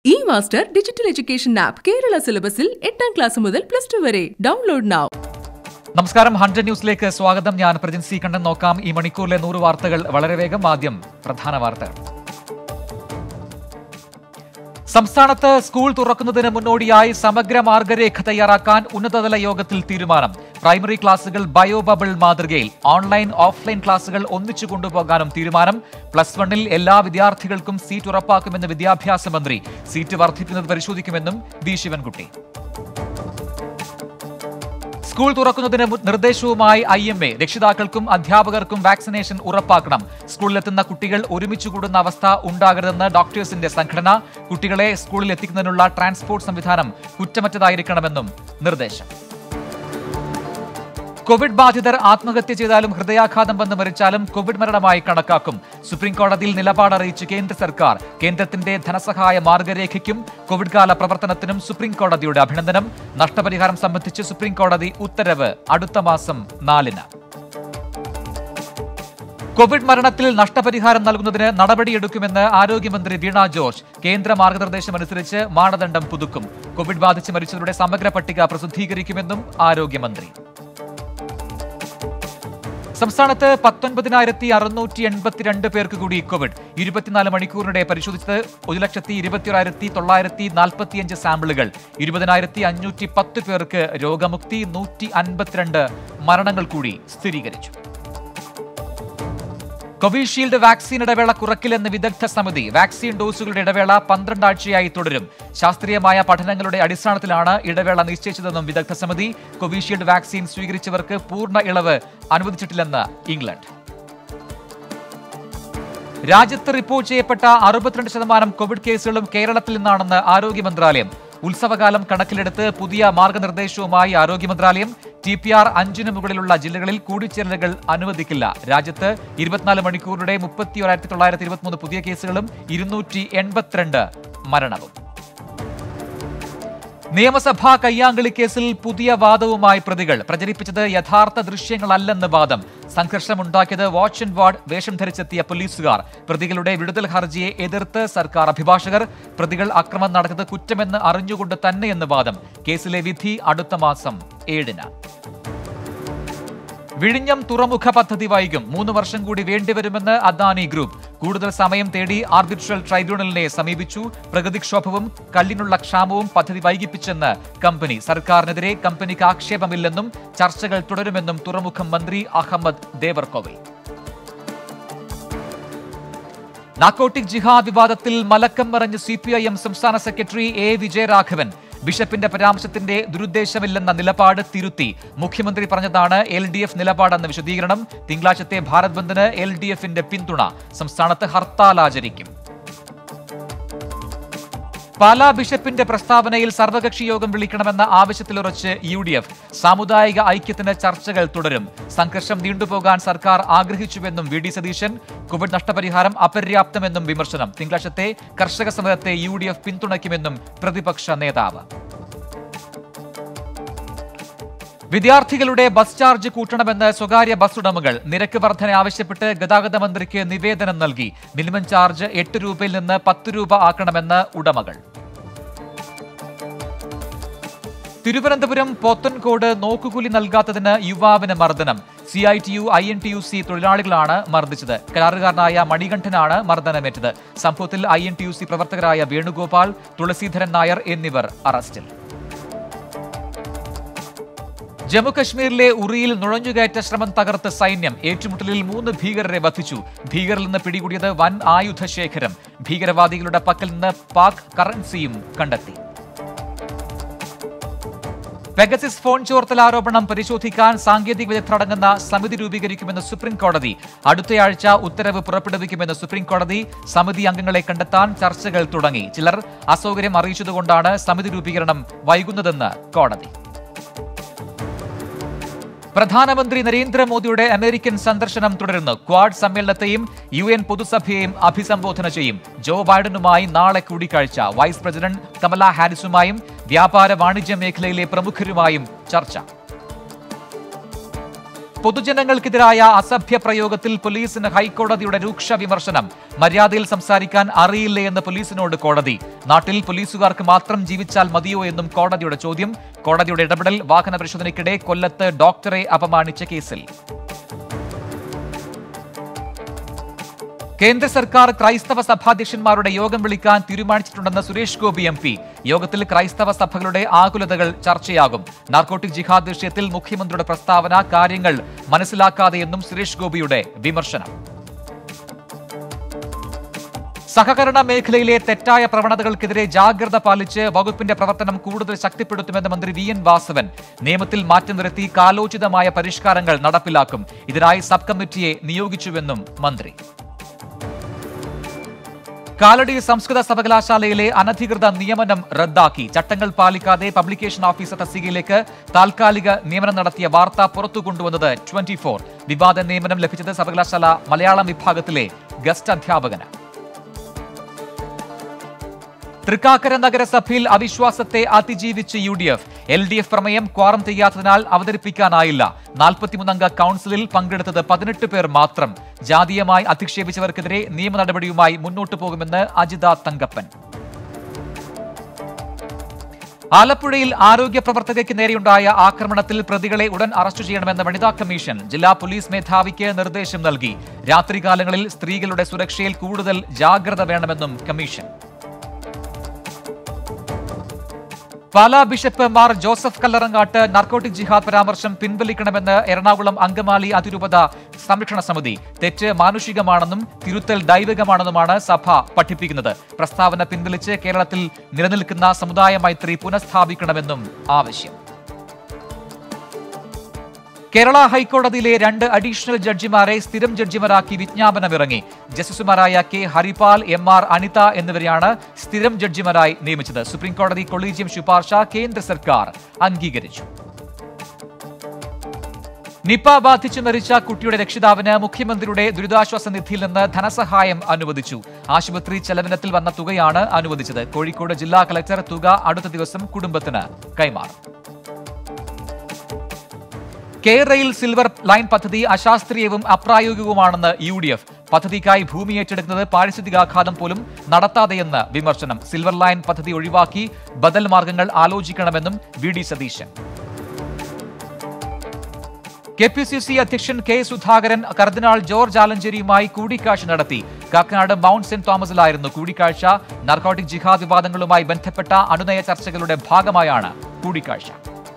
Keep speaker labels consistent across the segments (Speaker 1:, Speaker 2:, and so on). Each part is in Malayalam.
Speaker 1: E master digital education app Kerala സിലബസിൽ എട്ടാം ക്ലാസ് മുതൽ പ്ലസ് ടു വരെ ഡൗൺലോഡ് നൗ
Speaker 2: നമസ്കാരം ഹൺഡ്രഡ് ന്യൂസിലേക്ക് സ്വാഗതം ഞാൻ പ്രജിൻ സി കണ്ടൻ നോക്കാം ഈ മണിക്കൂറിലെ നൂറ് വാർത്തകൾ വളരെ വേഗം ആദ്യം പ്രധാന വാർത്തകൾ സംസ്ഥാനത്ത് സ്കൂൾ തുറക്കുന്നതിന് മുന്നോടിയായി സമഗ്ര മാർഗരേഖ തയ്യാറാക്കാൻ ഉന്നതതല യോഗത്തിൽ തീരുമാനം പ്രൈമറി ക്ലാസുകൾ ബയോ ബബിൾ മാതൃകയിൽ ഓൺലൈൻ ഓഫ്ലൈൻ ക്ലാസുകൾ ഒന്നിച്ചു കൊണ്ടുപോകാനും തീരുമാനം പ്ലസ് വണ്ണിൽ എല്ലാ വിദ്യാർത്ഥികൾക്കും സീറ്റ് ഉറപ്പാക്കുമെന്ന് വിദ്യാഭ്യാസ മന്ത്രി സീറ്റ് വർദ്ധിക്കുന്നത് പരിശോധിക്കുമെന്നും വി ശിവൻകുട്ടി സ്കൂൾ തുറക്കുന്നതിന് മു- നിർദ്ദേശവുമായി ഐ എം എ രക്ഷിതാക്കൾക്കും അധ്യാപകർക്കും വാക്സിനേഷൻ ഉറപ്പാക്കണം സ്കൂളിലെത്തുന്ന കുട്ടികൾ ഒരുമിച്ച് കൂടുന്ന അവസ്ഥ ഉണ്ടാകരുതെന്ന് ഡോക്ടേഴ്സിന്റെ സംഘടന കുട്ടികളെ സ്കൂളിൽ എത്തിക്കുന്നതിനുള്ള ട്രാൻസ്പോർട്ട് സംവിധാനം കുറ്റമറ്റതായിരിക്കണമെന്നും നിർദ്ദേശം കോവിഡ് ബാധിതർ ആത്മഹത്യ ചെയ്താലും ഹൃദയാഘാതം വന്ന് മരിച്ചാലും കോവിഡ് മരണമായി കണക്കാക്കും സുപ്രീം കോടതിയിൽ നിലപാട് അറിയിച്ച് കേന്ദ്ര സർക്കാർ കേന്ദ്രത്തിന്റെ ധനസഹായ മാർഗരേഖയ്ക്കും കോവിഡ് കാല പ്രവർത്തനത്തിനും സുപ്രീം കോടതിയുടെ അഭിനന്ദനം നഷ്ടപരിഹാരം സംബന്ധിച്ച് സുപ്രീം കോടതി ഉത്തരവ് അടുത്ത മാസം നാലിന് കോവിഡ് മരണത്തിൽ നഷ്ടപരിഹാരം നൽകുന്നതിന് നടപടിയെടുക്കുമെന്ന് ആരോഗ്യമന്ത്രി വീണ ജോർജ് കേന്ദ്ര മാർഗനിർദ്ദേശമനുസരിച്ച് മാനദണ്ഡം പുതുക്കും കോവിഡ് ബാധിച്ച് മരിച്ചവരുടെ സമഗ്ര പട്ടിക പ്രസിദ്ധീകരിക്കുമെന്നും ആരോഗ്യമന്ത്രി സംസ്ഥാനത്ത് പത്തൊൻപതിനായിരത്തി അറുന്നൂറ്റി എൺപത്തിരണ്ട് പേർക്ക് കൂടി കോവിഡ് ഇരുപത്തിനാല് മണിക്കൂറിനിടെ പരിശോധിച്ചത് ഒരു ലക്ഷത്തി ഇരുപത്തിയൊരായിരത്തി തൊള്ളായിരത്തി നാൽപ്പത്തിയഞ്ച് സാമ്പിളുകൾ ഇരുപതിനായിരത്തി അഞ്ഞൂറ്റി പത്ത് പേർക്ക് രോഗമുക്തി നൂറ്റി അൻപത്തിരണ്ട് മരണങ്ങൾ കൂടി സ്ഥിരീകരിച്ചു കോവിഷീൽഡ് വാക്സിൻ ഇടവേള കുറയ്ക്കില്ലെന്ന് വിദഗ്ധ സമിതി വാക്സിൻ ഡോസുകളുടെ ഇടവേള പന്ത്രണ്ട് ആഴ്ചയായി തുടരും ശാസ്ത്രീയമായ പഠനങ്ങളുടെ അടിസ്ഥാനത്തിലാണ് ഇടവേള നിശ്ചയിച്ചതെന്നും വിദഗ്ധ സമിതി കോവിഷീൽഡ് വാക്സിൻ സ്വീകരിച്ചവർക്ക് പൂർണ്ണ ഇളവ് അനുവദിച്ചിട്ടില്ലെന്ന് ഇംഗ്ലണ്ട് രാജ്യത്ത് റിപ്പോർട്ട് ചെയ്യപ്പെട്ട അറുപത്തിരണ്ട് ശതമാനം കോവിഡ് കേസുകളും കേരളത്തിൽ നിന്നാണെന്ന് ആരോഗ്യ മന്ത്രാലയം ഉത്സവകാലം കണക്കിലെടുത്ത് പുതിയ മാർഗനിർദ്ദേശവുമായി ആരോഗ്യ മന്ത്രാലയം ടി പി ആർ അഞ്ചിന് മുകളിലുള്ള ജില്ലകളിൽ കൂടിച്ചേരലുകൾ അനുവദിക്കില്ല രാജ്യത്ത് ഇരുപത്തിനാല് മണിക്കൂറിടെ മുപ്പത്തി ഒരായിരത്തി തൊള്ളായിരത്തി ഇരുപത്തിമൂന്ന് പുതിയ കേസുകളും ഇരുന്നൂറ്റി എൺപത്തിരണ്ട് മരണവും നിയമസഭാ കയ്യാങ്കളി കേസിൽ പുതിയ വാദവുമായി പ്രതികൾ പ്രചരിപ്പിച്ചത് യഥാർത്ഥ ദൃശ്യങ്ങളല്ലെന്ന് വാദം സംഘർഷമുണ്ടാക്കിയത് വാച്ച് ആൻഡ് വാർഡ് വേഷം ധരിച്ചെത്തിയ പോലീസുകാർ പ്രതികളുടെ വിടുതൽ ഹർജിയെ എതിർത്ത് സർക്കാർ അഭിഭാഷകർ പ്രതികൾ അക്രമം നടത്തിയത് കുറ്റമെന്ന് അറിഞ്ഞുകൊണ്ട് തന്നെയെന്ന് വാദം കേസിലെ വിധി അടുത്ത മാസം ഏഴിന് വിഴിഞ്ഞം തുറമുഖ പദ്ധതി വൈകും മൂന്ന് വർഷം കൂടി വേണ്ടിവരുമെന്ന് അദാനി ഗ്രൂപ്പ് കൂടുതൽ സമയം തേടി ആർബിട്രൽ ട്രൈബ്യൂണലിനെ സമീപിച്ചു പ്രകൃതിക്ഷോഭവും കല്ലിനുള്ള ക്ഷാമവും പദ്ധതി വൈകിപ്പിച്ചെന്ന് കമ്പനി സർക്കാരിനെതിരെ കമ്പനിക്ക് ആക്ഷേപമില്ലെന്നും ചർച്ചകൾ തുടരുമെന്നും തുറമുഖം മന്ത്രി അഹമ്മദ് ദേവർകോവിൽ നാർക്കോട്ടിക് ജിഹാദ് വിവാദത്തിൽ മലക്കം മറിഞ്ഞ് സി പി ഐ എം സംസ്ഥാന സെക്രട്ടറി എ വിജയരാഘവൻ ബിഷപ്പിന്റെ പരാമർശത്തിന്റെ ദുരുദ്ദേശമില്ലെന്ന നിലപാട് തിരുത്തി മുഖ്യമന്ത്രി പറഞ്ഞതാണ് എൽ ഡി എഫ് നിലപാടെന്ന വിശദീകരണം തിങ്കളാഴ്ചത്തെ ഭാരത് ബന്ദിന് എൽ ഡി എഫിന്റെ പിന്തുണ സംസ്ഥാനത്ത് ഹർത്താൽ ആചരിക്കും പാലാ ബിഷപ്പിന്റെ പ്രസ്താവനയിൽ സർവകക്ഷി യോഗം വിളിക്കണമെന്ന ആവശ്യത്തിലുറച്ച് യു ഡി എഫ് സാമുദായിക ഐക്യത്തിന് ചർച്ചകൾ തുടരും സംഘർഷം നീണ്ടുപോകാൻ സർക്കാർ ആഗ്രഹിച്ചുവെന്നും വി ഡി സതീശൻ കോവിഡ് നഷ്ടപരിഹാരം അപര്യാപ്തമെന്നും വിമർശനം തിങ്കളാഴ്ചത്തെ കർഷക സമരത്തെ യു ഡി എഫ് പിന്തുണയ്ക്കുമെന്നും പ്രതിപക്ഷ നേതാവ് വിദ്യാർത്ഥികളുടെ ബസ് ചാർജ് കൂട്ടണമെന്ന് സ്വകാര്യ ബസ് ഉടമകൾ നിരക്ക് വർധന ആവശ്യപ്പെട്ട് ഗതാഗത മന്ത്രിക്ക് നിവേദനം നൽകി മിനിമം ചാർജ് എട്ട് രൂപയിൽ നിന്ന് പത്ത് രൂപ ആക്കണമെന്ന് ഉടമകൾ തിരുവനന്തപുരം പോത്തൻകോട് നോക്കുകൂലി നൽകാത്തതിന് യുവാവിന് മർദ്ദനം C I T U I N T U C തൊഴിലാളികളാണ് മർദ്ദിച്ചത് കരാറുകാരനായ മണികണ്ഠനാണ് മർദ്ദനമേറ്റത് സംഭവത്തിൽ I N T U C പ്രവർത്തകരായ വേണുഗോപാൽ തുളസീധരൻ നായർ എന്നിവർ അറസ്റ്റിൽ ജമ്മുകശ്മീരിലെ ഉറിയിൽ നുഴഞ്ഞുകയറ്റ ശ്രമം തകർത്ത് സൈന്യം ഏറ്റുമുട്ടലിൽ മൂന്ന് ഭീകരരെ വധിച്ചു ഭീകരിൽ നിന്ന് പിടികൂടിയത് വൻ ആയുധ ശേഖരം ഭീകരവാദികളുടെ പക്കൽ നിന്ന് പാക് കറൻസിയും കണ്ടെത്തി പെഗസിസ് ഫോൺ ചോർത്തൽ ആരോപണം പരിശോധിക്കാൻ സാങ്കേതിക വിദഗ്ധരടങ്ങുന്ന സമിതി രൂപീകരിക്കുമെന്ന് സുപ്രീം കോടതി അടുത്തയാഴ്ച ഉത്തരവ് പുറപ്പെടുവിക്കുമെന്ന് സുപ്രീം കോടതി സമിതി അംഗങ്ങളെ കണ്ടെത്താൻ ചർച്ചകൾ തുടങ്ങി ചിലർ അസൗകര്യം അറിയിച്ചതുകൊണ്ടാണ് സമിതി രൂപീകരണം വൈകുന്നതെന്ന് കോടതി പ്രധാനമന്ത്രി നരേന്ദ്രമോദിയുടെ അമേരിക്കൻ സന്ദർശനം തുടരുന്നു ക്വാഡ് സമ്മേളനത്തെയും യു എൻ പൊതുസഭയെയും അഭിസംബോധന ചെയ്യും ജോ ബൈഡനുമായി നാളെ കൂടിക്കാഴ്ച വൈസ് പ്രസിഡന്റ് കമല ഹാരിസുമായും വ്യാപാര വാണിജ്യ മേഖലയിലെ പ്രമുഖരുമായും ചർച്ച പൊതുജനങ്ങൾക്കെതിരായ അസഭ്യ പ്രയോഗത്തിൽ പോലീസിന് ഹൈക്കോടതിയുടെ രൂക്ഷ വിമർശനം മര്യാദയിൽ സംസാരിക്കാൻ അറിയില്ലേ എന്ന് പോലീസിനോട് കോടതി നാട്ടിൽ പോലീസുകാർക്ക് മാത്രം ജീവിച്ചാൽ മതിയോ എന്നും കോടതിയുടെ ചോദ്യം കോടതിയുടെ ഇടപെടൽ വാഹന പരിശോധനയ്ക്കിടെ കൊല്ലത്ത് ഡോക്ടറെ അപമാനിച്ച കേസിൽ കേന്ദ്ര സർക്കാർ ക്രൈസ്തവ സഭാധ്യക്ഷന്മാരുടെ യോഗം വിളിക്കാൻ തീരുമാനിച്ചിട്ടുണ്ടെന്ന് സുരേഷ് ഗോപി എം പി യോഗത്തിൽ ക്രൈസ്തവ സഭകളുടെ ആകുലതകൾ ചർച്ചയാകും നാർക്കോട്ടിക് ജിഹാദ് വിഷയത്തിൽ മുഖ്യമന്ത്രിയുടെ പ്രസ്താവന കാര്യങ്ങൾ മനസ്സിലാക്കാതെയെന്നും സുരേഷ് ഗോപിയുടെ വിമർശനം സഹകരണ മേഖലയിലെ തെറ്റായ പ്രവണതകൾക്കെതിരെ ജാഗ്രത പാലിച്ച് വകുപ്പിന്റെ പ്രവർത്തനം കൂടുതൽ ശക്തിപ്പെടുത്തുമെന്ന് മന്ത്രി വി എൻ വാസവൻ നിയമത്തിൽ മാറ്റം വരുത്തി കാലോചിതമായ പരിഷ്കാരങ്ങൾ നടപ്പിലാക്കും ഇതിനായി സബ് കമ്മിറ്റിയെ നിയോഗിച്ചുവെന്നും മന്ത്രി കാലടി സംസ്കൃത സർവകലാശാലയിലെ അനധികൃത നിയമനം റദ്ദാക്കി ചട്ടങ്ങൾ പാലിക്കാതെ പബ്ലിക്കേഷൻ ഓഫീസർ തസ്തികയിലേക്ക് താൽക്കാലിക നിയമനം നടത്തിയ വാർത്ത പുറത്തു കൊണ്ടുവന്നത് ട്വന്റി ഫോർ വിവാദ നിയമനം ലഭിച്ചത് സർവകലാശാല മലയാളം വിഭാഗത്തിലെ ഗസ്റ്റ് അധ്യാപകന് തൃക്കാക്കര നഗരസഭയിൽ അവിശ്വാസത്തെ അതിജീവിച്ച് U D F L D F പ്രമേയം ക്വാറം ചെയ്യാത്തതിനാൽ അവതരിപ്പിക്കാനായില്ല നാൽപ്പത്തിമൂന്നംഗ കൌൺസിലിൽ പങ്കെടുത്തത് പതിനെട്ട് പേർ മാത്രം ജാതീയമായി അധിക്ഷേപിച്ചവർക്കെതിരെ നിയമ നടപടിയുമായി മുന്നോട്ടു പോകുമെന്ന് അജിത തങ്കപ്പൻ ആലപ്പുഴയിൽ ആരോഗ്യ പ്രവർത്തകയ്ക്ക് നേരെയുണ്ടായ ആക്രമണത്തിൽ പ്രതികളെ ഉടൻ അറസ്റ്റ് ചെയ്യണമെന്ന് വനിതാ കമ്മീഷൻ ജില്ലാ പോലീസ് മേധാവിക്ക് നിർദ്ദേശം നൽകി രാത്രികാലങ്ങളിൽ സ്ത്രീകളുടെ സുരക്ഷയിൽ കൂടുതൽ ജാഗ്രത വേണമെന്നും commission Pala bishop Mar Joseph Kallarangatt narcotic ജിഹാദ് പരാമർശം പിൻവലിക്കണമെന്ന് എറണാകുളം അങ്കമാലി അതിരൂപത സംരക്ഷണ സമിതി തെറ്റ് മാനുഷികമാണെന്നും തിരുത്തൽ ദൈവികമാണെന്നുമാണ് സഭ പഠിപ്പിക്കുന്നത് പ്രസ്താവന പിൻവലിച്ച് കേരളത്തിൽ നിലനിൽക്കുന്ന സമുദായ മൈത്രി പുനഃസ്ഥാപിക്കണമെന്നും ആവശ്യം കേരള ഹൈക്കോടതിയിലെ രണ്ട് അഡീഷണൽ ജഡ്ജിമാരെ സ്ഥിരം ജഡ്ജിമാരാക്കി വിജ്ഞാപനമിറങ്ങി ജസ്റ്റിസുമാരായ K Haripal M R Anitha എന്നിവരെയാണ് സ്ഥിരം ജഡ്ജിമാരായി നിയമിച്ചത് സുപ്രീംകോടതി കൊളീജിയം ശുപാർശ കേന്ദ്ര സർക്കാർ അംഗീകരിച്ചു നിപ ബാധിച്ചു മരിച്ച കുട്ടിയുടെ രക്ഷിതാവിന് മുഖ്യമന്ത്രിയുടെ ദുരിതാശ്വാസ നിധിയിൽ നിന്ന് ധനസഹായം അനുവദിച്ചു ആശുപത്രി ചെലവിനത്തിൽ വന്ന തുകയാണ് അനുവദിച്ചത് കോഴിക്കോട് ജില്ലാ കളക്ടർ തുക അടുത്ത ദിവസം കുടുംബത്തിന് കൈമാറും കേരളയിൽ സിൽവർ ലൈൻ പദ്ധതി അശാസ്ത്രീയവും അപ്രായോഗികവുമാണെന്ന് യു ഡി എഫ് പദ്ധതിക്കായി ഭൂമി ഏറ്റെടുക്കുന്നത് പാരിസ്ഥിതികാഘാതം പോലും നടത്താതെയെന്ന് വിമർശനം സിൽവർ ലൈൻ പദ്ധതി ഒഴിവാക്കി ബദൽ മാർഗങ്ങൾ ആലോചിക്കണമെന്നും V D Satheesan K P C C അധ്യക്ഷൻ കെ സുധാകരൻ കർദിനാൾ ജോർജ് ആലഞ്ചേരിയുമായി കൂടിക്കാഴ്ച നടത്തി കാക്കനാട് മൗണ്ട് സെന്റ് തോമസിലായിരുന്നു കൂടിക്കാഴ്ച നർക്കോട്ടിക് ജിഹാദ് വിവാദങ്ങളുമായി ബന്ധപ്പെട്ട അനുനയ ചർച്ചകളുടെ ഭാഗമായാണ് കൂടിക്കാഴ്ച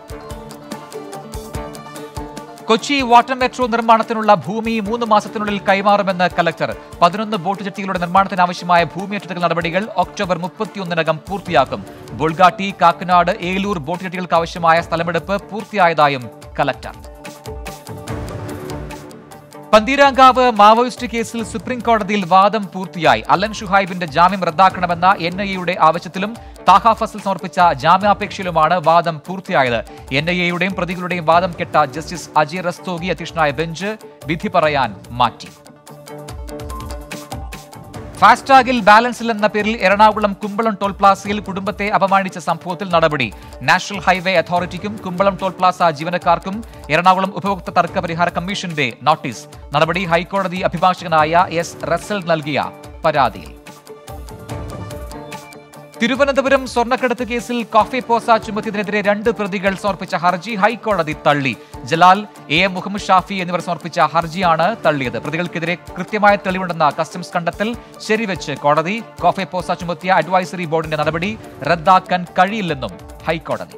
Speaker 2: കൊച്ചി വാട്ടർ മെട്രോ നിർമ്മാണത്തിനുള്ള ഭൂമി മൂന്ന് മാസത്തിനുള്ളിൽ കൈമാറുമെന്ന് കലക്ടർ പതിനൊന്ന് ബോട്ട് ജെട്ടികളുടെ നിർമ്മാണത്തിനാവശ്യമായ ഭൂമി ഏറ്റെടുക്കൽ നടപടികൾ ഒക്ടോബർ മുപ്പത്തിയൊന്നിനകം പൂർത്തിയാക്കും ബുൾഗാട്ടി കാക്കനാട് ഏലൂർ ബോട്ട് ജെട്ടികൾക്ക് ആവശ്യമായ സ്ഥലമെടുപ്പ് പൂർത്തിയായതായും കലക്ടർ പന്തീരാങ്കാവ് മാവോയിസ്റ്റ് കേസിൽ സുപ്രീം കോടതിയിൽ വാദം പൂർത്തിയായി അലൻ ഷുഹൈബിന്റെ ജാമ്യം റദ്ദാക്കണമെന്ന എൻ ഐ എയുടെ ആവശ്യത്തിലും താഹ ഫസൽ സമർപ്പിച്ച ജാമ്യാപേക്ഷയിലുമാണ് വാദം പൂർത്തിയായത് എൻ ഐ എയുടെയും പ്രതികളുടെയും വാദം കെട്ട ജസ്റ്റിസ് അജയ് റസ്തോഗി അധ്യക്ഷനായ ബെഞ്ച് വിധി പറയാൻ മാറ്റി ഫാസ്ടാഗിൽ ബാലൻസിൽ എന്ന പേരിൽ എറണാകുളം കുമ്പളം ടോൾ പ്ലാസയിൽ കുടുംബത്തെ അപമാനിച്ച സംഭവത്തിൽ നടപടി നാഷണൽ ഹൈവേ അതോറിറ്റിക്കും കുമ്പളം ടോൾ പ്ലാസ ജീവനക്കാർക്കും എറണാകുളം ഉപഭോക്തൃ തർക്ക പരിഹാര കമ്മീഷന്റെ നോട്ടീസ് നടപടി ഹൈക്കോടതി അഭിഭാഷകനായ എസ് റസൽ നൽകിയ പരാതിയിൽ തിരുവനന്തപുരം സ്വർണ്ണക്കടത്ത് കേസിൽ കോഫി പോസ ചുമത്തിയതിനെതിരെ രണ്ട് പ്രതികൾ സമർപ്പിച്ച ഹർജി ഹൈക്കോടതി തള്ളി ജലാൽ എ എം മുഹമ്മദ് ഷാഫി എന്നിവർ സമർപ്പിച്ച ഹർജിയാണ് തള്ളിയത് പ്രതികൾക്കെതിരെ കൃത്യമായ തെളിവുണ്ടെന്ന കസ്റ്റംസ് കണ്ടെത്തൽ ശരിവെച്ച് കോടതി കോഫി പോസ ചുമത്തിയ അഡ്വൈസറി ബോർഡിന്റെ നടപടി റദ്ദാക്കാൻ കഴിയില്ലെന്നും ഹൈക്കോടതി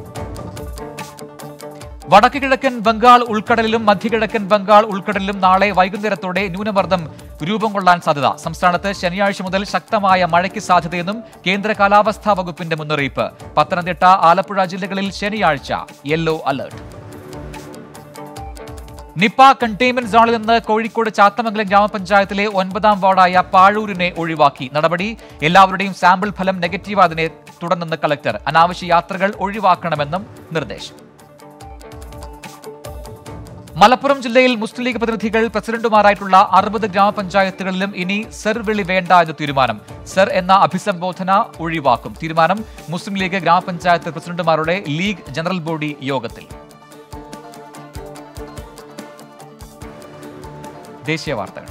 Speaker 2: വടക്ക് കിഴക്കൻ ബംഗാൾ ഉൾക്കടലിലും മധ്യകിഴക്കൻ ബംഗാൾ ഉൾക്കടലിലും നാളെ വൈകുന്നേരത്തോടെ ന്യൂനമർദ്ദം രൂപം കൊള്ളാൻ സാധ്യത സംസ്ഥാനത്ത് ശനിയാഴ്ച മുതൽ ശക്തമായ മഴയ്ക്ക് സാധ്യതയെന്നും കേന്ദ്ര കാലാവസ്ഥാ വകുപ്പിന്റെ മുന്നറിയിപ്പ് പത്തനംതിട്ട ആലപ്പുഴ ജില്ലകളിൽ ശനിയാഴ്ച യെല്ലോ അലർട്ട് നിപ കണ്ടെയ്ൻമെന്റ് സോണിൽ നിന്ന് കോഴിക്കോട് ചാത്തമംഗലം ഗ്രാമപഞ്ചായത്തിലെ ഒൻപതാം വാർഡായ പാഴൂരിനെ ഒഴിവാക്കി നടപടി എല്ലാവരുടെയും സാമ്പിൾ ഫലം നെഗറ്റീവായതിനെ തുടർന്നെന്ന് കളക്ടർ അനാവശ്യ യാത്രകൾ ഒഴിവാക്കണമെന്നും നിർദ്ദേശം മലപ്പുറം ജില്ലയിൽ മുസ്ലിം ലീഗ് പ്രതിനിധികൾ പ്രസിഡന്റുമാരായിട്ടുള്ള അറുപത് ഗ്രാമപഞ്ചായത്തുകളിലും ഇനി സർ വിളി വേണ്ട എന്ന് തീരുമാനം സർ എന്ന അഭിസംബോധന ഒഴിവാക്കും തീരുമാനം മുസ്ലിം ലീഗ് ഗ്രാമപഞ്ചായത്ത് പ്രസിഡന്റുമാരുടെ ലീഗ് ജനറൽ ബോഡി യോഗത്തിൽ ദേശീയ വാർത്തകൾ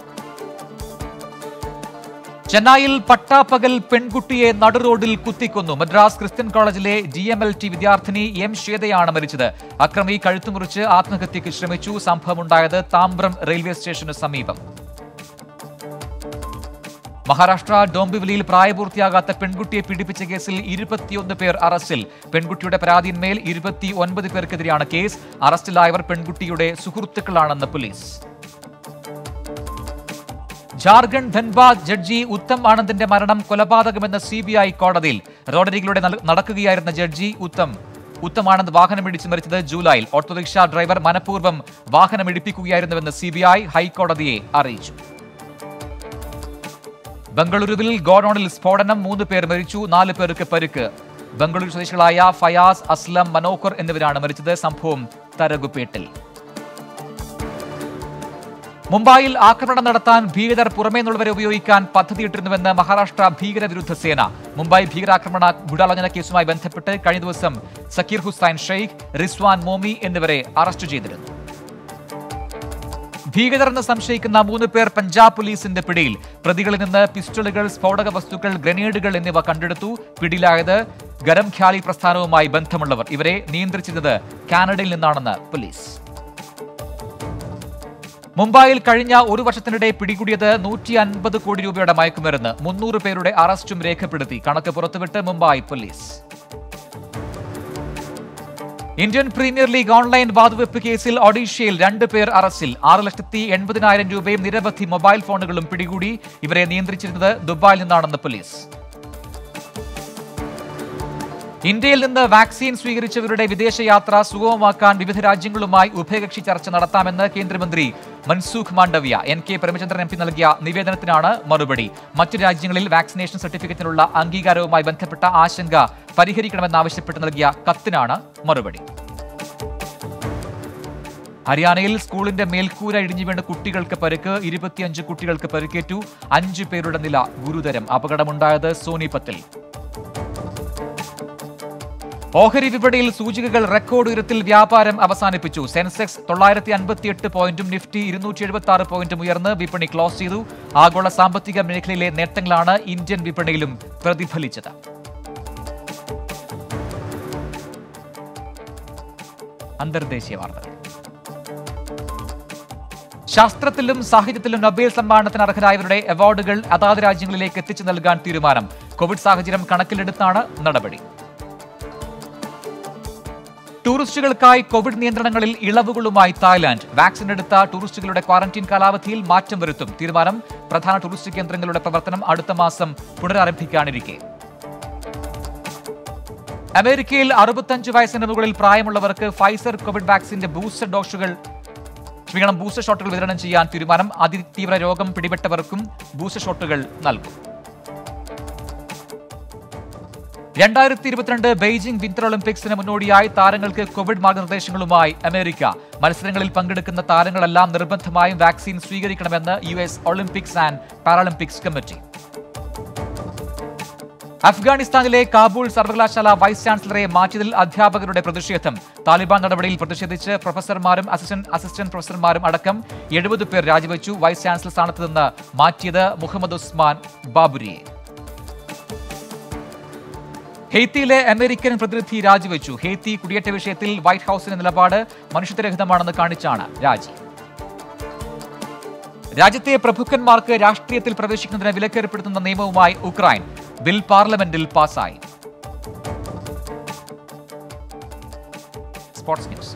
Speaker 2: ചെന്നൈയിൽ പട്ടാപ്പകൽ പെൺകുട്ടിയെ നടുറോഡിൽ കുത്തിക്കൊന്നു മദ്രാസ് ക്രിസ്ത്യൻ കോളേജിലെ ജി എം എൽ ടി വിദ്യാർത്ഥിനി എം ശ്വേതയാണ് മരിച്ചത് അക്രമി കഴുത്തുമുറിച്ച് ആത്മഹത്യയ്ക്ക് ശ്രമിച്ചു സംഭവമുണ്ടായത് താമ്പ്രം റെയിൽവേ സ്റ്റേഷന് സമീപം മഹാരാഷ്ട്ര ഡോംബിവിലിയിൽ പ്രായപൂർത്തിയാകാത്ത പെൺകുട്ടിയെ പീഡിപ്പിച്ച കേസിൽ ഇരുപത്തിയൊന്ന് പേർ അറസ്റ്റിൽ പെൺകുട്ടിയുടെ പരാതിയിന്മേൽ ഇരുപത്തി ഒൻപത് പേർക്കെതിരെയാണ് കേസ് അറസ്റ്റിലായവർ പെൺകുട്ടിയുടെ സുഹൃത്തുക്കളാണെന്ന് പോലീസ് ജാർഖണ്ഡ് ധൻബാദ് ജഡ്ജി ഉത്തം ആനന്ദിന്റെ മരണം കൊലപാതകമെന്ന സി ബി ഐ കോടതിയിൽ റോഡരികിലൂടെ നട- നടക്കുകയായിരുന്ന ജഡ്ജി ഉത്തം ഉത്തം ആനന്ദ് വാഹനമിടിച്ച് മരിച്ചത് ജൂലൈയിൽ ഓട്ടോറിക്ഷ ഡ്രൈവർ മനഃപൂർവ്വം വാഹനമിടിപ്പിക്കുകയായിരുന്നുവെന്ന് സി ബി ഐ ഹൈക്കോടതിയെ അറിയിച്ചു ബംഗളൂരുവിൽ ഗോഡൌണിൽ സ്ഫോടനം മൂന്ന് പേർ മരിച്ചു നാല് പേർക്ക് പരിക്ക് ബംഗളൂരു സ്വദേശികളായ ഫയാസ് അസ്ലം മനോഹർ എന്നിവരാണ് മരിച്ചത് സംഭവം തരകുപേട്ടിൽ മുംബൈയിൽ ആക്രമണം നടത്താൻ ഭീകരർ പുറമേ നിന്നുള്ളവരെ ഉപയോഗിക്കാൻ പദ്ധതിയിട്ടിരുന്നുവെന്ന് മഹാരാഷ്ട്ര ഭീകരവിരുദ്ധ സേന മുംബൈ ഭീകരാക്രമണ ഗൂഢാലോചന കേസുമായി ബന്ധപ്പെട്ട് കഴിഞ്ഞ ദിവസം സക്കീർ ഹുസൈൻ ഷെയ്ഖ് റിസ്വാൻ മോമി എന്നിവരെ അറസ്റ്റ് ചെയ്തിരുന്നു ഭീകരരെന്ന് സംശയിക്കുന്ന മൂന്ന് പേർ പഞ്ചാബ് പോലീസിന്റെ പിടിയിൽ പ്രതികളിൽ നിന്ന് പിസ്റ്റളുകൾ സ്ഫോടക വസ്തുക്കൾ ഗ്രനേഡുകൾ എന്നിവ കണ്ടെടുത്തു പിടിയിലായത് ഗരം ഖ്യാലി പ്രസ്ഥാനവുമായി ബന്ധമുള്ളവർ ഇവരെ നിയന്ത്രിച്ചിരുന്നത് കാനഡയിൽ നിന്നാണെന്ന് പോലീസ് മുംബൈയിൽ കഴിഞ്ഞ ഒരു വർഷത്തിനിടെ പിടികൂടിയത് നൂറ്റി അൻപത് കോടി രൂപയുടെ മയക്കുമരുന്ന് മുന്നൂറ് പേരുടെ അറസ്റ്റും രേഖപ്പെടുത്തി കണക്ക് പുറത്തുവിട്ട് Mumbai police Indian premier league online വാതുവെപ്പ് കേസിൽ ഒഡീഷയിൽ രണ്ട് പേർ അറസ്റ്റിൽ ആറ് ലക്ഷത്തി എൺപതിനായിരം രൂപയും നിരവധി മൊബൈൽ ഫോണുകളും പിടികൂടി ഇവരെ നിയന്ത്രിച്ചിരുന്നത് ദുബായിൽ നിന്നാണെന്ന് പോലീസ് ഇന്ത്യയിൽ നിന്ന് വാക്സിൻ സ്വീകരിച്ചവരുടെ വിദേശയാത്ര സുഗമമാക്കാൻ വിവിധ രാജ്യങ്ങളുമായി ഉഭയകക്ഷി ചർച്ച നടത്താമെന്ന് കേന്ദ്രമന്ത്രി Mansukh Mandaviya N K Premachandran M P നൽകിയ നിവേദനത്തിനാണ് മറുപടി മറ്റു രാജ്യങ്ങളിൽ വാക്സിനേഷൻ സർട്ടിഫിക്കറ്റിനുള്ള അംഗീകാരവുമായി ബന്ധപ്പെട്ട ആശങ്ക പരിഹരിക്കണമെന്നാവശ്യപ്പെട്ട് നൽകിയ കത്തിനാണ് മറുപടി ഹരിയാനയിൽ സ്കൂളിന്റെ മേൽക്കൂര ഇടിഞ്ഞു വീണ് കുട്ടികൾക്ക് പരിക്ക് ഇരുപത്തിയഞ്ച് കുട്ടികൾക്ക് പരിക്കേറ്റു അഞ്ചു പേരുടെ നില ഗുരുതരം അപകടമുണ്ടായത് സോനിപത്തിൽ ഓഹരി വിപണിയിൽ സൂചികകൾ റെക്കോർഡ് ഉയരത്തിൽ വ്യാപാരം അവസാനിപ്പിച്ചു സെൻസെക്സ് തൊള്ളായിരത്തി അൻപത്തിയെട്ട് പോയിന്റും നിഫ്റ്റി ഇരുന്നൂറ്റി എഴുപത്തി ആറ് പോയിന്റും ഉയർന്ന് വിപണി ക്ലോസ് ചെയ്തു ആഗോള സാമ്പത്തിക മേഖലയിലെ നേട്ടങ്ങളാണ് ഇന്ത്യൻ വിപണിയിലും പ്രതിഫലിച്ചത് അന്തർദേശീയ വാർത്തകൾ ശാസ്ത്രത്തിലും സാഹിത്യത്തിലും നൊബേൽ സമ്മാനത്തിന് അർഹരായവരുടെ അവാർഡുകൾ അതാത് രാജ്യങ്ങളിലേക്ക് എത്തിച്ചു നൽകാൻ തീരുമാനം കോവിഡ് സാഹചര്യം കണക്കിലെടുത്താണ് നടപടി ടൂറിസ്റ്റുകൾക്കായി കോവിഡ് നിയന്ത്രണങ്ങളിൽ ഇളവുകളുമായി തായ്ലാന്റ് വാക്സിൻ എടുത്ത ടൂറിസ്റ്റുകളുടെ ക്വാറന്റീൻ കാലാവധിയിൽ മാറ്റം വരുത്തും തീരുമാനം പ്രധാന ടൂറിസ്റ്റ് കേന്ദ്രങ്ങളുടെ പ്രവർത്തനം അടുത്ത മാസം പുനരാരംഭിക്കാനിരിക്കെ അമേരിക്കയിൽ അറുപത്തഞ്ച് വയസ്സിന് മുകളിൽ പ്രായമുള്ളവർക്ക് ഫൈസർ കോവിഡ് വാക്സിന്റെ ബൂസ്റ്റർ ഡോസുകൾ ക്ഷമിക്കണം ബൂസ്റ്റർ ഷോട്ടുകൾ വിതരണം ചെയ്യാൻ തീരുമാനം അതിതീവ്ര രോഗം പിടിപെട്ടവർക്കും ബൂസ്റ്റർ ഷോട്ടുകൾ നൽകും രണ്ടായിരത്തി ഇരുപത്തിരണ്ട് ബെയ്ജിംഗ് വിന്റർ ഒളിമ്പിക്സിന് മുന്നോടിയായി താരങ്ങൾക്ക് കോവിഡ് മാർഗനിർദ്ദേശങ്ങളുമായി അമേരിക്ക മത്സരങ്ങളിൽ പങ്കെടുക്കുന്ന താരങ്ങളെല്ലാം നിർബന്ധമായും വാക്സിൻ സ്വീകരിക്കണമെന്ന് U S Olympics and Paralympics committee അഫ്ഗാനിസ്ഥാനിലെ കാബൂൾ സർവകലാശാല വൈസ് ചാൻസലറെ മാറ്റിയതിൽ അധ്യാപകരുടെ പ്രതിഷേധം താലിബാൻ നടപടിയിൽ പ്രതിഷേധിച്ച് പ്രൊഫസർമാരും അസിസ്റ്റന്റ് അസിസ്റ്റന്റ് പ്രൊഫസർമാരും അടക്കം എഴുപത് പേർ രാജിവെച്ചു വൈസ് ചാൻസലർ സ്ഥാനത്ത് നിന്ന് മാറ്റിയത് മുഹമ്മദ് ഉസ്മാൻ ബാബുരിയെ ഹെയ്ത്തിയിലെ അമേരിക്കൻ പ്രതിനിധി രാജിവെച്ചു ഹെയ്ത്തി കുടിയേറ്റ വിഷയത്തിൽ വൈറ്റ് ഹൌസിന്റെ നിലപാട് മനുഷ്യത്വരഹിതമാണെന്ന് കാണിച്ചാണ് രാജി രാജ്യത്തെ പ്രഭുക്കന്മാർക്ക് രാഷ്ട്രീയത്തിൽ പ്രവേശിക്കുന്നതിന് വിലക്കേർപ്പെടുത്തുന്ന നിയമവുമായി ഉക്രൈൻ ബിൽ പാർലമെന്റിൽ പാസായി സ്പോർട്സ് ന്യൂസ്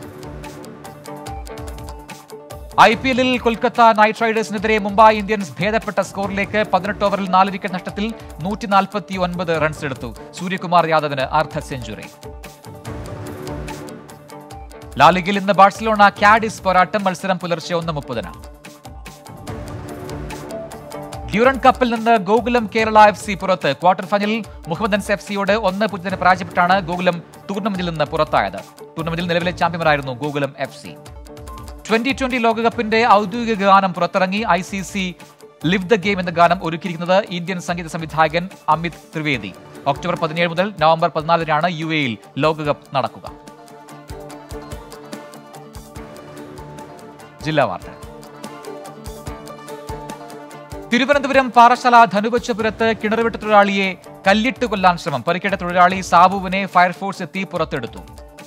Speaker 2: ഐ പി എല്ലിൽ കൊൽക്കത്ത നൈറ്റ് റൈഡേഴ്സിനെതിരെ മുംബൈ ഇന്ത്യൻസ് ഭേദപ്പെട്ട സ്കോറിലേക്ക് പതിനെട്ട് ഓവറിൽ നാല് വിക്കറ്റ് നഷ്ടത്തിൽ നൂറ്റി നാൽപ്പത്തി ഒൻപത് റൺസ് എടുത്തു സൂര്യകുമാർ യാദവിന് അർദ്ധ സെഞ്ചുറി ലാലിഗിൽ ഇന്ന് ബാഴ്സലോണ കാഡിസ് പോരാട്ടം മത്സരം പുലർച്ചെ ഒന്ന് മുപ്പതിന് ഡ്യൂറൻ കപ്പിൽ നിന്ന് ഗോകുലം കേരള എഫ് സി പുറത്ത് ക്വാർട്ടർ ഫൈനലിൽ മുഹമ്മദൻസ് എഫ് സിയോട് ഒന്ന് പൂജ്യത്തിന് പരാജയപ്പെട്ടാണ് ഗോകുലം ടൂർണമെന്റിൽ നിന്ന് പുറത്തായത് ടൂർണമെന്റിൽ നിലവിലെ ചാമ്പ്യന്മാരായിരുന്നു Gokulam F C twenty twenty ലോകകപ്പിന്റെ ഔദ്യോഗിക ഗാനം പുറത്തിറങ്ങി I C C live the game എന്ന ഗാനം ഒരുക്കിയിരിക്കുന്നത് ഇന്ത്യൻ സംഗീത സംവിധായകൻ അമിത് ത്രിവേദി ഒക്ടോബർ പതിനേഴ് മുതൽ നവംബർ പതിനാലിനാണ് യു എയിൽ ലോകകപ്പ് നടക്കുക ജില്ലാ വാർത്ത തിരുവനന്തപുരം പാറശാല ധനുവച്ചപുരത്ത് കിണറുവെട്ട് തൊഴിലാളിയെ കല്ലിട്ട് കൊല്ലാൻ ശ്രമം പരിക്കേറ്റ തൊഴിലാളി സാബുവിനെ ഫയർഫോഴ്സ് എത്തി പുറത്തെടുത്തു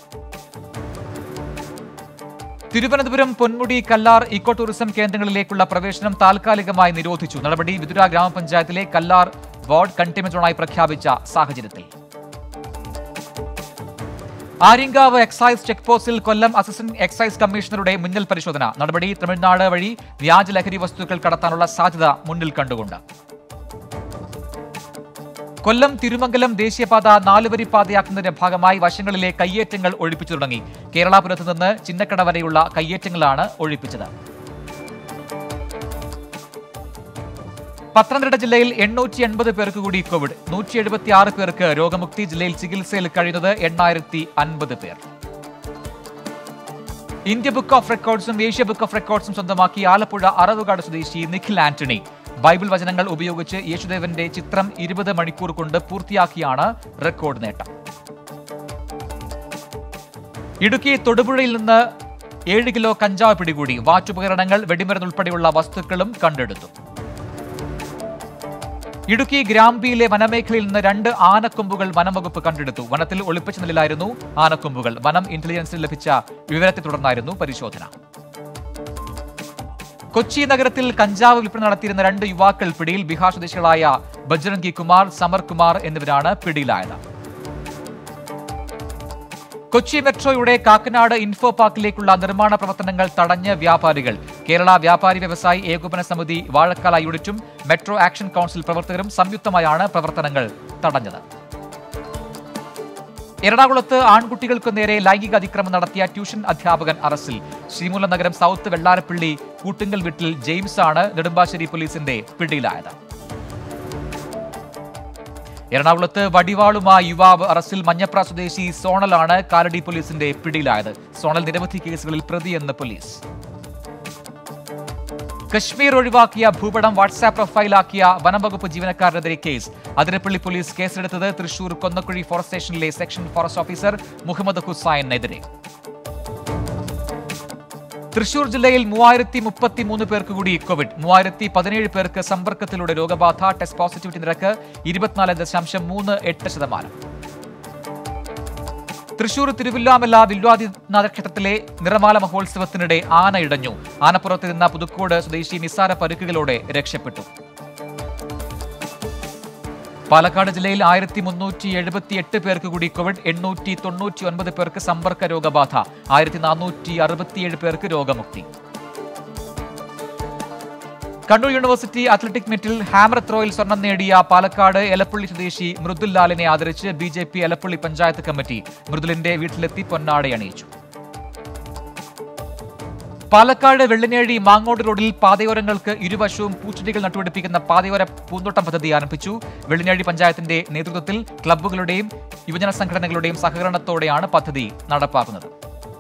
Speaker 2: തിരുവനന്തപുരം പൊന്മുടി കല്ലാർ ഇക്കോ ടൂറിസം കേന്ദ്രങ്ങളിലേക്കുള്ള പ്രവേശനം താൽക്കാലികമായി നിരോധിച്ചു നടപടി വിതുര ഗ്രാമപഞ്ചായത്തിലെ കല്ലാർ വാർഡ് കണ്ടെയ്ൻമെന്റ് സോണായി പ്രഖ്യാപിച്ച സാഹചര്യത്തിൽ ആര്യങ്കാവ് എക്സൈസ് ചെക്ക് പോസ്റ്റിൽ കൊല്ലം അസിസ്റ്റന്റ് എക്സൈസ് കമ്മീഷണറുടെ മുന്നിൽ പരിശോധന നടപടി തമിഴ്നാട് വഴി വ്യാജ ലഹരി വസ്തുക്കൾ കടത്താനുള്ള സാധ്യത മുന്നിൽ കണ്ടുകൊണ്ട് കൊല്ലം തിരുമംഗലം ദേശീയപാത നാലുവരി പാതയാക്കുന്നതിന്റെ ഭാഗമായി വശങ്ങളിലെ കയ്യേറ്റങ്ങൾ ഒഴിപ്പിച്ചു തുടങ്ങി കേരളാപുരത്ത് നിന്ന് ചിന്നക്കട വരെയുള്ള കയ്യേറ്റങ്ങളാണ് ഒഴിപ്പിച്ചത് പത്തനംതിട്ട ജില്ലയിൽ എണ്ണൂറ്റി എൺപത് പേർക്ക് കൂടി കോവിഡ് നൂറ്റി എഴുപത്തി ആറ് പേർക്ക് രോഗമുക്തി ജില്ലയിൽ ചികിത്സയിൽ കഴിയുന്നത് എണ്ണായിരത്തി അൻപത് പേർ ഇന്ത്യ ബുക്ക് ഓഫ് റെക്കോർഡ്സും ഏഷ്യ ബുക്ക് ഓഫ് റെക്കോർഡ്സും സ്വന്തമാക്കി ആലപ്പുഴ അറവുകാട് സ്വദേശി നിഖിൽ ആന്റണി ബൈബിൾ വചനങ്ങൾ ഉപയോഗിച്ച് യേശുദേവന്റെ ചിത്രം ഇരുപത് മണിക്കൂർ കൊണ്ട് പൂർത്തിയാക്കിയാണ് റെക്കോർഡ് നേട്ടം ഇടുക്കി തൊടുപുഴയിൽ നിന്ന് ഏഴ് കിലോ കഞ്ചാവ് പിടികൂടി വാറ്റുപകരണങ്ങൾ വെടിമരുന്ന് ഉൾപ്പെടെയുള്ള വസ്തുക്കളും കണ്ടെടുത്തു ഇടുക്കി ഗ്രാമ്പിയിലെ വനമേഖലയിൽ നിന്ന് രണ്ട് ആനക്കൊമ്പുകൾ വനംവകുപ്പ് കണ്ടെടുത്തു വനത്തിൽ ഒളിപ്പിച്ച നിലയിലായിരുന്നു ആനക്കൊമ്പുകൾ വനം ഇന്റലിജൻസിന് ലഭിച്ച വിവരത്തെ തുടർന്നായിരുന്നു പരിശോധന കൊച്ചി നഗരത്തിൽ കഞ്ചാവ് വിൽപ്പന നടത്തിയിരുന്ന രണ്ട് യുവാക്കൾ പിടിയിൽ ബീഹാർ സ്വദേശികളായ ബജ്രംഗി കുമാർ സമർ കുമാർ എന്നിവരാണ് പിടിയിലായത് കൊച്ചി മെട്രോയുടെ കാക്കനാട് ഇൻഫോ പാർക്കിലേക്കുള്ള നിർമ്മാണ പ്രവർത്തനങ്ങൾ തടഞ്ഞ് വ്യാപാരികൾ കേരള വ്യാപാരി വ്യവസായി ഏകോപന സമിതി വാഴക്കാല യൂണിറ്റും മെട്രോ ആക്ഷൻ കൗൺസിൽ പ്രവർത്തകരും സംയുക്തമായാണ് പ്രവർത്തനങ്ങൾ തടഞ്ഞത് എറണാകുളത്ത് ആൺകുട്ടികൾക്ക് നേരെ ലൈംഗിക അതിക്രമം നടത്തിയ ട്യൂഷൻ അധ്യാപകൻ അറസ്റ്റിൽ ശ്രീമൂലം നഗരം സൗത്ത് വെള്ളാരപ്പള്ളി കൂട്ടുങ്കൽ വീട്ടിൽ ജെയിംസ് ആണ് നെടുമ്പാശ്ശേരി പോലീസിന്റെ പിടിയിലായത് എറണാകുളത്ത് വടിവാളുമായി യുവാവ് അറസ്റ്റിൽ മഞ്ഞപ്ര സ്വദേശി സോണലാണ് കാലടി പോലീസിന്റെ പിടിയിലായത് സോണൽ നിരവധി കേസുകളിൽ പ്രതിയെന്ന് പോലീസ് കശ്മീർ ഒഴിവാക്കിയ ഭൂപടം വാട്സാപ്പ് പ്രൊഫൈലാക്കിയ വനംവകുപ്പ് ജീവനക്കാരനെതിരെ കേസ് അതിരപ്പള്ളി പോലീസ് കേസെടുത്തത് തൃശൂർ കൊന്നക്കുഴി ഫോറസ്റ്റ് സ്റ്റേഷനിലെ സെക്ഷൻ ഫോറസ്റ്റ് ഓഫീസർ മുഹമ്മദ് ഹുസൈനെതിരെ തൃശൂർ ജില്ലയിൽ മൂവായിരത്തി മുപ്പത്തി മൂന്ന് പേർക്ക് കൂടി കോവിഡ് മൂവായിരത്തി പതിനേഴ് പേർക്ക് സമ്പർക്കത്തിലൂടെ രോഗബാധ ടെസ്റ്റ് പോസിറ്റിവിറ്റി നിരക്ക് ഇരുപത്തിനാല് ദശാംശം മൂന്ന് എട്ട് ശതമാനം തൃശൂർ തിരുവില്ലാമല്ല വില്വാദിനാഥ ക്ഷേത്രത്തിലെ നിറമാല മഹോത്സവത്തിനിടെ ആന ഇടഞ്ഞു ആനപ്പുറത്ത് നിന്ന പുതുക്കോട് സ്വദേശി നിസ്സാര പരുക്കുകളോടെ രക്ഷപ്പെട്ടു പാലക്കാട് ജില്ലയിൽ ആയിരത്തി മുന്നൂറ്റി എഴുപത്തി എട്ട് പേർക്ക് കൂടി കോവിഡ് എണ്ണൂറ്റി തൊണ്ണൂറ്റി ഒൻപത് പേർക്ക് സമ്പർക്ക രോഗബാധ ആയിരത്തി നാനൂറ്റി അറുപത്തിയേഴ് പേർക്ക് രോഗമുക്തി കണ്ണൂർ യൂണിവേഴ്സിറ്റി അത്ലറ്റിക് മീറ്റിൽ ഹാമർ ത്രോയിൽ സ്വർണം നേടിയ പാലക്കാട് എലപ്പള്ളി സ്വദേശി മൃദുൽ ആദരിച്ച് B J P Elappully panchayat committee മൃദുലിന്റെ വീട്ടിലെത്തി പൊന്നാടയണിയിച്ചു പാലക്കാട് വെള്ളിനേഴി മാങ്ങോട് റോഡിൽ പാതയോരങ്ങൾക്ക് ഇരുവശവും പൂച്ചെടികൾ നട്ടുപിടിപ്പിക്കുന്ന പാതയോര പൂന്തോട്ടം പദ്ധതി ആരംഭിച്ചു വെള്ളിനേഴി പഞ്ചായത്തിന്റെ നേതൃത്വത്തിൽ ക്ലബ്ബുകളുടെയും യുവജന സംഘടനകളുടെയും സഹകരണത്തോടെയാണ് പദ്ധതി നടപ്പാക്കുന്നത്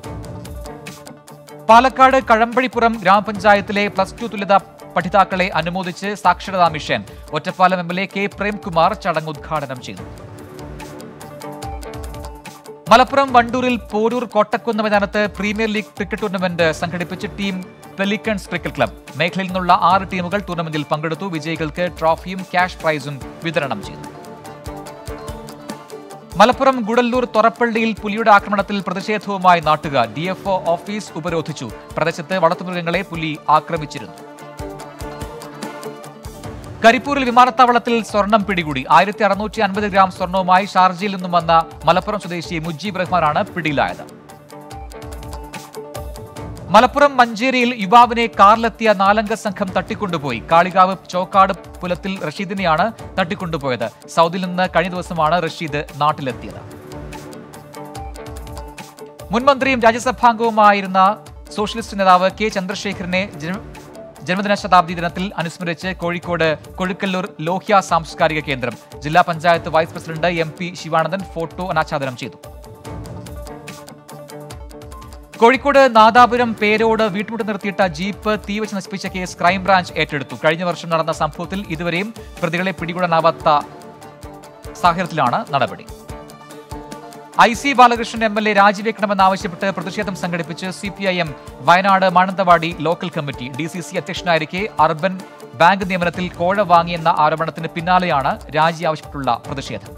Speaker 2: പാലക്കാട് കഴമ്പഴിപ്പുറം ഗ്രാമപഞ്ചായത്തിലെ പ്ലസ് ടു തുല്യത പഠിതാക്കളെ അനുമോദിച്ച് സാക്ഷരതാ mission Ottapalam M L A K Premkumar ചടങ്ങ് ഉദ്ഘാടനം ചെയ്തു മലപ്പുറം വണ്ടൂരിൽ പോരൂർ കോട്ടക്കുന്ന് മൈതാനത്ത് പ്രീമിയർ ലീഗ് ക്രിക്കറ്റ് ടൂർണമെന്റ് സംഘടിപ്പിച്ച് ടീം പെലിക്കൺസ് ക്രിക്കറ്റ് ക്ലബ് മേഖലയിൽ നിന്നുള്ള ആറ് ടീമുകൾ ടൂർണമെന്റിൽ പങ്കെടുത്തു വിജയികൾക്ക് ട്രോഫിയും ക്യാഷ് പ്രൈസും വിതരണം ചെയ്തു മലപ്പുറം ഗുഡല്ലൂർ തൊറപ്പള്ളിയിൽ പുലിയുടെ ആക്രമണത്തിൽ പ്രതിഷേധവുമായി നാട്ടുകാർ ഡിഎഫ്ഒ ഓഫീസ് ഉപരോധിച്ചു പ്രദേശത്ത് വളർത്തുമൃഗങ്ങളെ പുലി ആക്രമിച്ചിരുന്നു കരിപ്പൂരിൽ വിമാനത്താവളത്തിൽ സ്വർണം പിടികൂടി ആയിരത്തി അറുന്നൂറ്റി അൻപത് ഗ്രാം സ്വർണവുമായി ഷാർജയിൽ നിന്നും വന്ന മലപ്പുറം സ്വദേശി മുജീബ് റഹ്മാനാണ് പിടിയിലായത് മലപ്പുറം മഞ്ചേരിയിൽ യുവാവിനെ കാറിലെത്തിയ നാലംഗ സംഘം തട്ടിക്കൊണ്ടുപോയി കാളികാവ് ചോക്കാട് പുലത്തിൽ റഷീദിനെയാണ് തട്ടിക്കൊണ്ടുപോയത് സൗദിയിൽ നിന്ന് കഴിഞ്ഞ ദിവസമാണ് റഷീദ് നാട്ടിലെത്തിയത് മുൻമന്ത്രിയും രാജ്യസഭാംഗവുമായിരുന്ന സോഷ്യലിസ്റ്റ് നേതാവ് കെ ചന്ദ്രശേഖരനെ ജന- ജന്മദിന ശതാബ്ദി ദിനത്തിൽ അനുസ്മരിച്ച് കോഴിക്കോട് കൊഴുക്കല്ലൂർ ലോഹ്യ സാംസ്കാരിക കേന്ദ്രം ജില്ലാ panchayat vice president M P Sivanandan photo അനാച്ഛാദനം ചെയ്തു കോഴിക്കോട് നാദാപുരം പേരോട് വീട്ടുമുട്ട് നിർത്തിയിട്ട ജീപ്പ് തീവച്ച് നശിപ്പിച്ച കേസ് ക്രൈംബ്രാഞ്ച് ഏറ്റെടുത്തു കഴിഞ്ഞ വർഷം നടന്ന സംഭവത്തിൽ ഇതുവരെയും പ്രതികളെ പിടികൂടാനാവാത്ത സാഹചര്യത്തിലാണ് നടപടി I C Balakrishnan M L A രാജിവെക്കണമെന്നാവശ്യപ്പെട്ട് പ്രതിഷേധം സംഘടിപ്പിച്ച് C P I M Wayanad Mananthavady local committee D C C അധ്യക്ഷനായിരിക്കെ അർബൻ ബാങ്ക് നിയമനത്തിൽ കോഴ വാങ്ങിയെന്ന ആരോപണത്തിന് പിന്നാലെയാണ് രാജി ആവശ്യപ്പെട്ടുള്ള പ്രതിഷേധം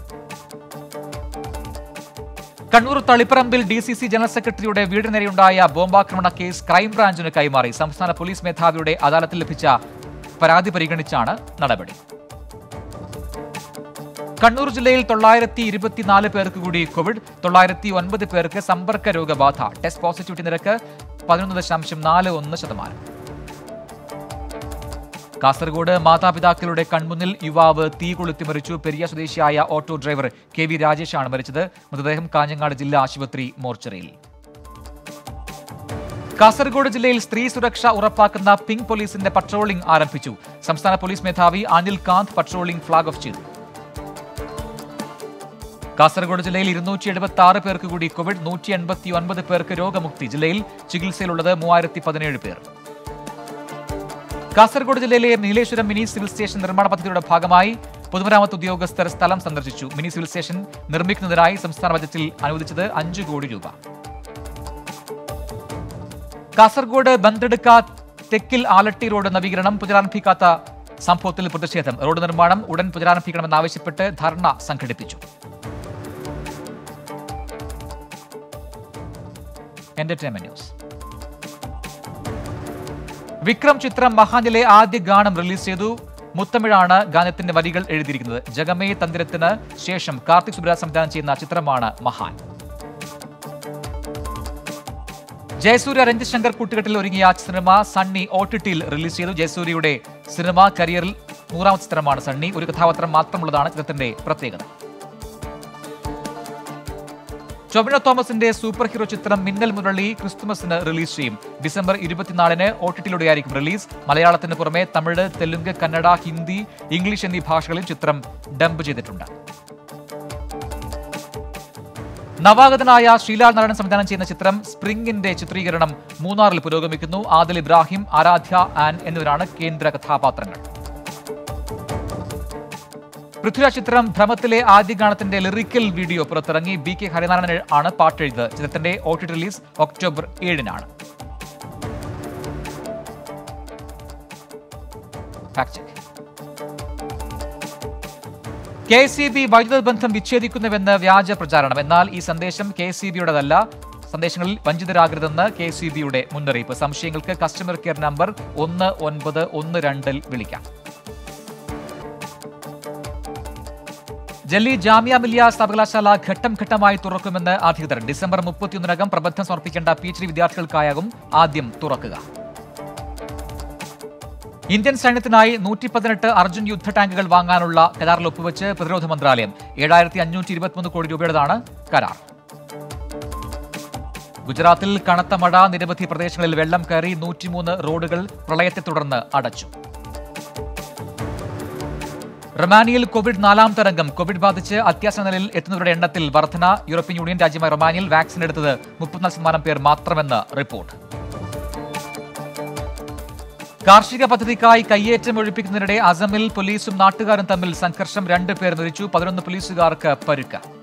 Speaker 2: കണ്ണൂർ തളിപ്പറമ്പിൽ ഡി സി സി ജനറൽ സെക്രട്ടറിയുടെ വീടിന് നേരെയുണ്ടായ ബോംബാക്രമണ കേസ് ക്രൈംബ്രാഞ്ചിന് കൈമാറി സംസ്ഥാന പോലീസ് മേധാവിയുടെ അദാലത്തിൽ ലഭിച്ച പരാതി പരിഗണിച്ചാണ് നടപടി കണ്ണൂർ ജില്ലയിൽ തൊള്ളായിരത്തി ഇരുപത്തിനാല് പേർക്ക് കൂടി കോവിഡ് തൊള്ളായിരത്തി ഒൻപത് പേർക്ക് സമ്പർക്ക രോഗബാധ ടെസ്റ്റ് പോസിറ്റിവിറ്റി നിരക്ക് പതിനൊന്ന് ദശാംശം നാല് ഒന്ന് ശതമാനം കാസർഗോഡ് മാതാപിതാക്കളുടെ കൺമുന്നിൽ യുവാവ് തീ കൊളുത്തി മരിച്ചു പെരിയ സ്വദേശിയായ ഓട്ടോ ഡ്രൈവർ കെ വി രാജേഷാണ് മരിച്ചത് മൃതദേഹം കാഞ്ഞങ്ങാട് ജില്ലാ ആശുപത്രി മോർച്ചറിയിൽ കാസർഗോഡ് ജില്ലയിൽ സ്ത്രീ സുരക്ഷ ഉറപ്പാക്കുന്ന പിങ്ക് പോലീസിന്റെ പട്രോളിംഗ് ആരംഭിച്ചു സംസ്ഥാന പോലീസ് മേധാവി Anil Kant patrolling flag off ചെയ്തു കാസർഗോഡ് ജില്ലയിൽ ഇരുന്നൂറ്റി എഴുപത്തി ആറ് പേർക്ക് കൂടി കോവിഡ് നൂറ്റി എൺപത്തി ഒൻപത് പേർക്ക് രോഗമുക്തി ജില്ലയിൽ ചികിത്സയിലുള്ളത് മൂവായിരത്തി പതിനേഴ് പേർ കാസർഗോഡ് ജില്ലയിലെ നീലേശ്വരം മിനി സിവിൽ സ്റ്റേഷൻ നിർമ്മാണ പദ്ധതിയുടെ ഭാഗമായി പൊതുമരാമത്ത് ഉദ്യോഗസ്ഥർ സ്ഥലം സന്ദർശിച്ചു മിനി സിവിൽ സ്റ്റേഷൻ നിർമ്മിക്കുന്നതിനായി സംസ്ഥാന ബജറ്റിൽ അനുവദിച്ചത് അഞ്ച് കോടി രൂപ കാസർഗോഡ് ബന്തെടുക്ക തെക്കിൽ ആലട്ടി റോഡ് നവീകരണം പുനരാരംഭിക്കാത്ത സംഭവത്തിൽ പ്രതിഷേധം റോഡ് നിർമ്മാണം ഉടൻ പുനരാരംഭിക്കണമെന്നാവശ്യപ്പെട്ട് ധർണ സംഘടിപ്പിച്ചു എന്റർടൈൻമെന്റ് ന്യൂസ് വിക്രം ചിത്രം മഹാനിലെ ആദ്യ ഗാനം റിലീസ് ചെയ്തു മുത്തമിഴാണ് ഗാനത്തിന്റെ വരികൾ എഴുതിയിരിക്കുന്നത് ജഗമേ തന്തിരത്തിന് ശേഷം കാർത്തിക് സുബ്രാജ് സംവിധാനം ചെയ്യുന്ന ചിത്രമാണ് മഹാൻ ജയസൂര്യ രഞ്ജിത് ശങ്കർ കൂട്ടുകെട്ടിൽ ഒരുങ്ങിയ സിനിമ സണ്ണി ഒ ടി ടിയിൽ റിലീസ് ചെയ്തു ജയസൂര്യയുടെ സിനിമ കരിയറിൽ നൂറാമത്തെ ചിത്രമാണ് സണ്ണി ഒരു കഥാപാത്രം മാത്രമുള്ളതാണ് ചിത്രത്തിന്റെ പ്രത്യേകത ടൊവിനോ തോമസിന്റെ സൂപ്പർ ഹീറോ ചിത്രം മിന്നൽ മുരളി ക്രിസ്തുമസിന് റിലീസ് ചെയ്യും ഡിസംബർ ഇരുപത്തിനാലിന് ഒ ടി ടിയിലൂടെയായിരിക്കും റിലീസ് മലയാളത്തിന് പുറമെ തമിഴ് തെലുങ്ക് കന്നഡ ഹിന്ദി ഇംഗ്ലീഷ് എന്നീ ഭാഷകളിൽ ചിത്രം ഡംപ് ചെയ്തിട്ടുണ്ട് നവാഗതനായ ശ്രീലാൽ നാരായണൻ സംവിധാനം ചെയ്യുന്ന ചിത്രം സ്പ്രിംഗിന്റെ ചിത്രീകരണം മൂന്നാറിൽ പുരോഗമിക്കുന്നു ആദിൽ ഇബ്രാഹിം ആരാധ്യ ആൻ എന്നിവരാണ് കേന്ദ്ര കഥാപാത്രങ്ങൾ പൃഥ്വിരാജ് ചിത്രം ഭ്രമത്തിലെ ആദ്യ ഗാനത്തിന്റെ ലിറിക്കൽ വീഡിയോ പുറത്തിറങ്ങി ബി കെ ഹരിനാരായണൻ ആണ് പാട്ടെഴുത് ചിത്രത്തിന്റെ ഒ ടി റിലീസ് ഒക്ടോബർ ഏഴിനാണ് Fact check. K C B വൈദ്യുത ബന്ധം വിച്ഛേദിക്കുന്നുവെന്ന് വ്യാജ പ്രചാരണം എന്നാൽ ഈ സന്ദേശം കെ സി ബിയുടേതല്ല സന്ദേശങ്ങളിൽ വഞ്ചിതരാകരുതെന്ന് കെ സി ബിയുടെ മുന്നറിയിപ്പ് സംശയങ്ങൾക്ക് കസ്റ്റമർ കെയർ നമ്പർ ഒന്ന് ഒൻപത് ഒന്ന് രണ്ടിൽ വിളിക്കാം ഡൽഹി ജാമ്യ മില്ലിയ സർവകലാശാല ഘട്ടം ഘട്ടമായി തുറക്കുമെന്ന് അധികൃതർ ഡിസംബർ മുപ്പത്തിയൊന്നിനകം പ്രബന്ധം സമർപ്പിക്കേണ്ട പി എച്ച് ഡി വിദ്യാർത്ഥികൾക്കായാകും ആദ്യം തുറക്കുക ഇന്ത്യൻ സൈന്യത്തിനായി നൂറ്റി പതിനെട്ട് അർജുൻ യുദ്ധ ടാങ്കുകൾ വാങ്ങാനുള്ള കരാറിൽ ഒപ്പുവെച്ച് പ്രതിരോധ മന്ത്രാലയം ഏഴായിരത്തി അഞ്ഞൂറ്റി ഇരുപത്തിമൂന്ന് കോടി രൂപയുടേതാണ് കരാർ ഗുജറാത്തിൽ കനത്ത മഴ നിരവധി പ്രദേശങ്ങളിൽ വെള്ളം കയറി നൂറ്റിമൂന്ന് റോഡുകൾ പ്രളയത്തെ തുടർന്ന് അടച്ചു റൊമാനിയയിൽ കോവിഡ് നാലാം തരംഗം കോവിഡ് ബാധിച്ച് അത്യാസന്ന നിലയിൽ എത്തുന്നവരുടെ എണ്ണത്തിൽ വർധന യൂറോപ്യൻ യൂണിയൻ രാജ്യമായ റൊമാനിയയിൽ വാക്സിൻ എടുത്തത് മുപ്പത്തിനാല് ശതമാനം പേർ മാത്രമെന്ന് റിപ്പോർട്ട് കാർഷിക പദ്ധതിക്കായി കയ്യേറ്റം ഒഴിപ്പിക്കുന്നതിനിടെ അസമിൽ പോലീസും നാട്ടുകാരും തമ്മിൽ സംഘർഷം രണ്ട് പേർ മരിച്ചു പതിനൊന്ന് പോലീസുകാർക്ക് പരുക്ക്